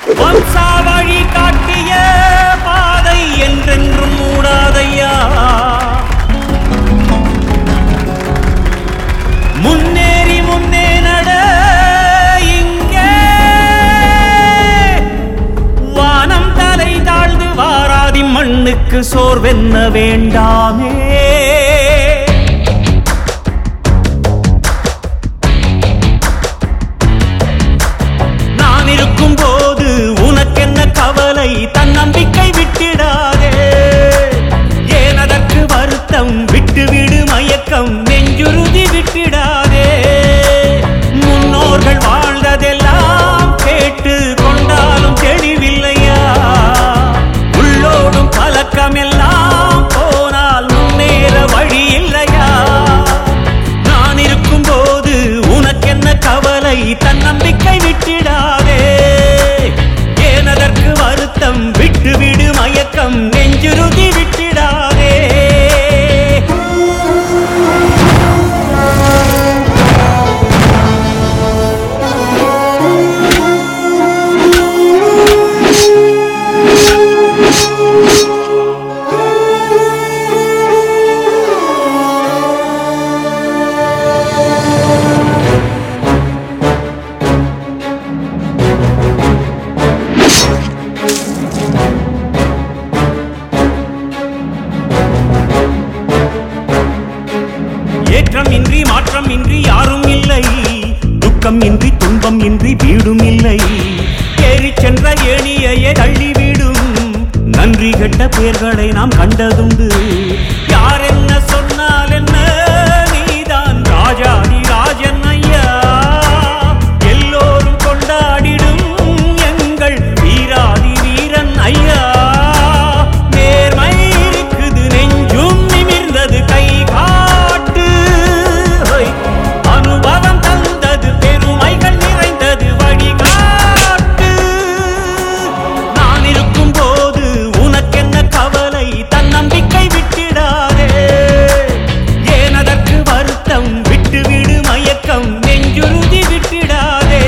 வம்சாவழி காட்டிய பாதை என்றென்றும் மூடாதையா முன்னேறி முன்னே நட இங்கே வானம் தலை தாழ்ந்து வாராதி மண்ணுக்கு சோர்வென்ன வேண்டாமே நான் இருக்கும் போது உனக்கென்ன கவலை தன்னம்பிக்கை விட்டிடாதே ஏன் அதற்கு வருத்தம் விட்டு விடு மயக்கம் நெஞ்சுறுதி விட்டிடாதே முன்னோர்கள் வாழ்ந்ததெல்லாம் கேட்டு கொண்டாலும் தெளிவில்லையா உள்ளோடும் பழக்கமெல்லாம் போனால் முன்னேற வழி இல்லையா நான் இருக்கும் போது உனக்கென்ன கவலை தன்னம்பிக்கை விட்டிடாதே ஏன் அதற்கு வருத்தம் விட்டு விடு மயக்கம் நெஞ்சுறுதி விட்டிடாதே ஏற்றம் இன்றி மாற்றம் இன்றி யாரும் இல்லை துக்கம் இன்றி துன்பம் இன்றி வீடும் இல்லை ஏறி சென்ற ஏணியையே தள்ளி வீடும் நன்றி கெட்ட பேர்களை நாம் கண்டதுண்டு யார் என்ன சொன்னால் என்ன நீதான் ராஜாதி ராஜன் ஐயா எல்லோரும் கொண்டாடிடும் எங்கள் வீராதி வீரன் ஐயா நேர்மை இருக்குது நெஞ்சும் நிமிர்ந்தது கை காட்டு ஹொய். அனுபவம் தந்தது பெருமைகள் நிறைந்தது வழிகாட்டு நான் இருக்கும் போது உனக்கென்ன கவலை தன்னம்பிக்கை விட்டிடாதே ஏன் அதற்கு வருத்தம் விட்டு விடு மயக்கம் நெஞ்சுறுதி விட்டிடாதே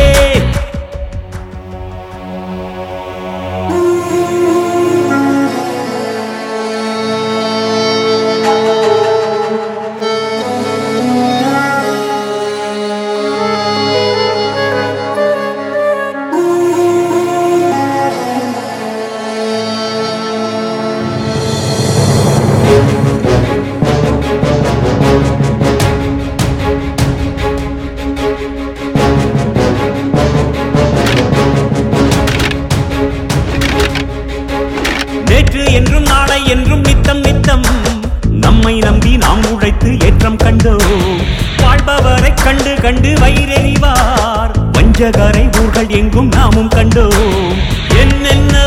நேற்று என்றும் நாளை என்றும் நித்தம் நித்தம் நம்மை நம்பி நாம் உழைத்து ஏற்றம் கண்டோம் வாழ்பவரை கண்டு கண்டு வயிறெறிவார் வஞ்சகரை ஊர்கள் எங்கும் நாமும் கண்டோம் என்னென்ன